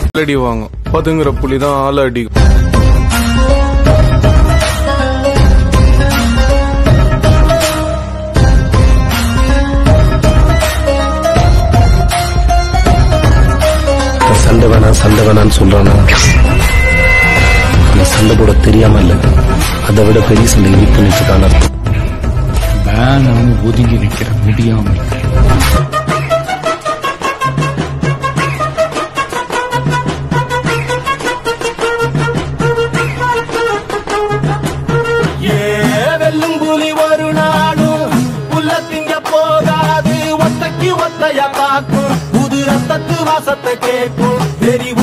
அடி வாங்கும் பதுங்குற புலி தான் ஆள அடிக்கும் சண்டை வேணாம் சண்டை வேணாம்னு சொல்றானா ஆனா சண்டை போட தெரியாம இல்ல அதை விட பெரிய சண்டை வெயிட் பண்ணிட்டு இருக்கான வேணான்னு ஒதுங்கி நிக்கிற முடியாம வெல்லும் புலி ஒரு நாளும் புல்ல திங்க போகாது ஒத்தைக்கு ஒத்தைய பார்க்கும் புது ரத்தத்து வாசத்தை கேட்கும் வெறி